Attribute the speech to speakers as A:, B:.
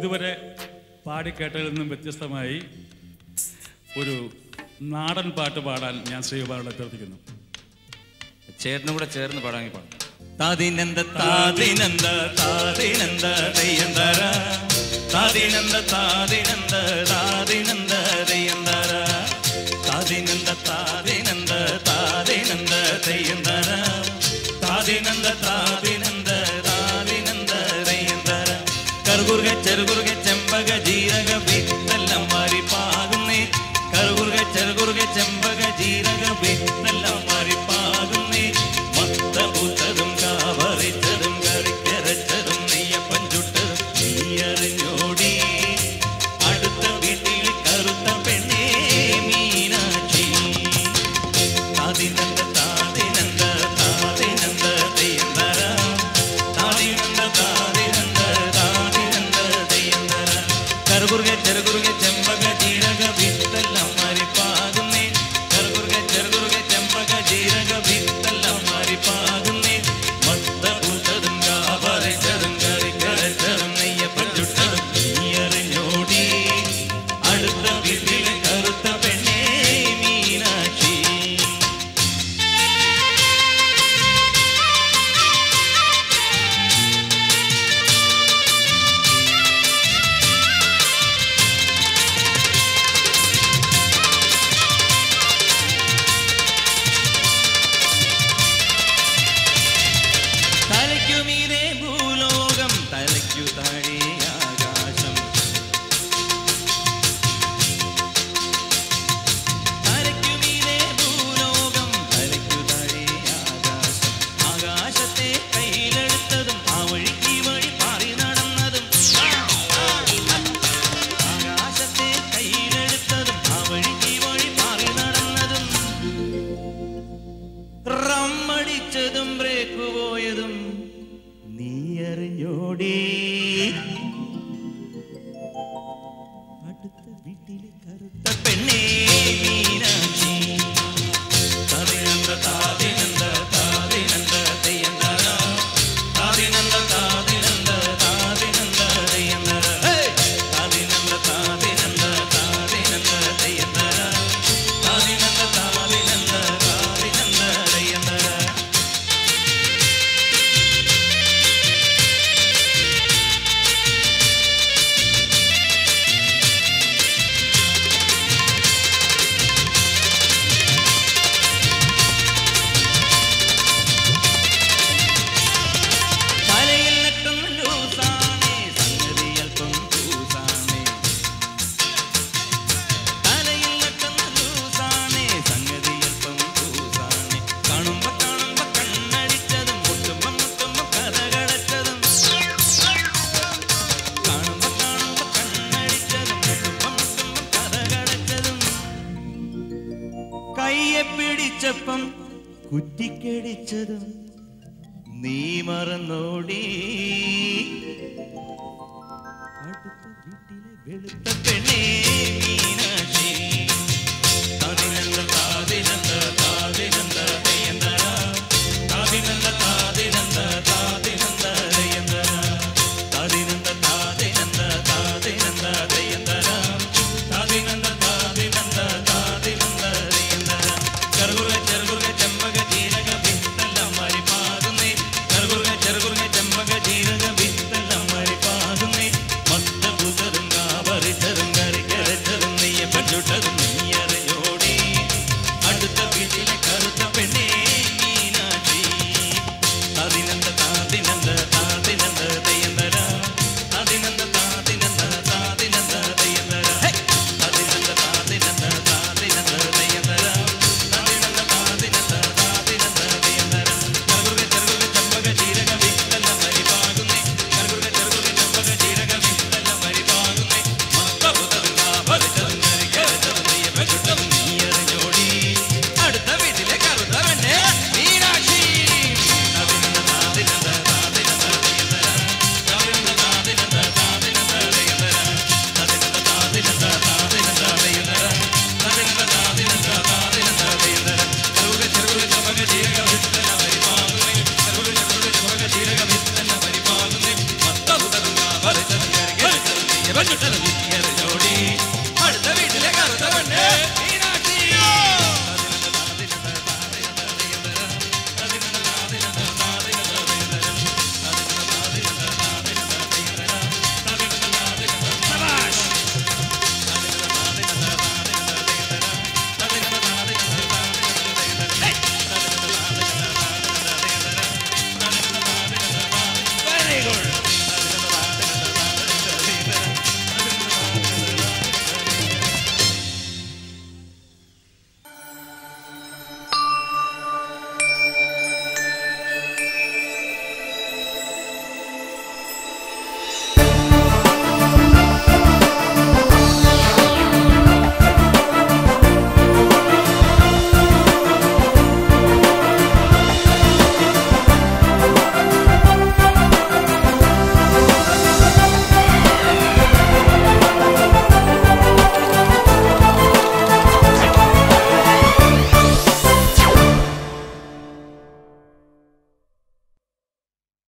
A: ഇതുവരെ പാടിക്കേട്ടതിൽ നിന്നും വ്യത്യസ്തമായി ഒരു നാടൻ പാട്ട് പാടാൻ ഞാൻ ശ്രീകുമാരോട് അഭ്യർത്ഥിക്കുന്നു
B: ചേട്ടനും കൂടെ ചേർന്ന് പാടാമെങ്കിൽ പാടാം
C: താതിനന്ദ താതിനന്ദ താതിനന്ദ ദയ്യന്തര താതിനന്ദ താതിനന്ദ താതിനന്ദ ദയ്യന്തര താതിനന്ദ താതിനന്ദ താതിനന്ദ ദയ്യന്തര താതിനന്ദ താതിനന്ദ താതിനന്ദ ദയ്യന്തര കറുകുറുക ചെറുകുറുക ചെമ്പക ജീരക വിത്തെല്ലാം മാറി പാകുന്നേ കറുകുറുക ചെറുകുറുക ചെമ്പക ജീരക വിത്തെല്ലാം മാറി പാകുന്നേ മത്ത പൂത്തതും കാവറിച്ചതും കറിക്കരച്ചതും നെയ്യപ്പൻ ചുട്ടതും നീയറിഞ്ഞോടി അടുത്ത വീട്ടിൽ കറുത്ത പെണ്ണേ മീനാക്ഷി താതിനന്ദ താതിനന്ദ താതിനന്ദ തെയ്യന്തര താതിനന്ദ താതിനന്ദ താതിനന്ദ തെയ്യന്തര കറുകുറുക ചെറുകുറുക ചെമ്പക ജീരക വിത്തെല്ലാം മാറിപ്പാകുന്നേ കറുകുറുക ചെറുകുറുക ചെമ്പക ജീരക വിത്തെല്ലാം മാറിപ്പാകുന്നേ മത്ത പൂത്തതും കാവറിച്ചതും കറിക്കരച്ചതും നെയ്യപ്പൻ ചുട്ടതും നീയറിഞ്ഞോടി അടുത്ത വീട്ടിലെ കറുത്ത പെണ്ണേ മീനാക്ഷി തലയ്ക്കുമീതെ ഭൂലോകം തലയ്ക്കു താഴെ ആകാശം തലയ്ക്കുമീതെ ഭൂലോകം തലയ്ക്കു താഴെ ആകാശം ആകാശത്തെ കയ്യിലെടുത്തതും ആ വഴി ഈ വഴി പാറി നടന്നതും ആകാശത്തെ കയ്യിലെടുത്തതും ആ വഴി ഈ വഴി പാറി നടന്നതും റമ്മടിച്ചതും ബ്രേക്ക് പോയതും നീ അറിഞ്ഞോടി അടുത്ത വീട്ടിലെ കറുത്ത പെണ്ണേ മീനാക്ഷി താതിനന്ദ താതിനന്ദ താതിനന്ദ തെയ്യന്തര താതിനന്ദ താതിനന്ദ താതിനന്ദ തെയ്യന്തര താതിനന്ദ താതിനന്ദ താതിനന്ദ തെയ്യന്തര താതിനന്ദ താതിനന്ദ താതിനന്ദ തെയ്യന്തര തലയിൽ നെട്ടുന്ന ലൂസാണേ സംഗതി അല്പം കൂസാണേ തലയിൽ നെട്ടുന്ന ലൂസാണേ സംഗതി അല്പം കൂസാണേ കാണുമ്പോ കാണുമ്പോ കണ്ണടിച്ചതും മുട്ടുമ്പോ മുട്ടുമ്പോ കഥകടച്ചതും കാണുമ്പോ കാണുമ്പോ കണ്ണടിച്ചതും മുട്ടുമ്പോ മുട്ടുമ്പോ കഥകടച്ചതും കയ്യെ പിടിച്ചപ്പം കുറ്റിക്കടിച്ചതും നീ മറന്നോടി അടുത്ത വീട്ടിലെ വെളുത്ത പെണ്ണേ മീനാക്ഷി താതിനന്ദ താതിനന്ദ താതിനന്ദ തെയ്യന്തര താതിനന്ദ താതിനന്ദ താതിനന്ദ തെയ്യന്തര താതിനന്ദ താതിനന്ദ താതിനന്ദ തെയ്യന്തര താതിനന്ദ താതിനന്ദ താതിനന്ദ തെയ്യന്തര കറുകുറുക ചെറുകുറുക ചെമ്പക ജീരക വിത്തെല്ലാം മാറി പാകുന്നേ കറുകുറുക ചെറുകുറുക ചെമ്പക ജീരക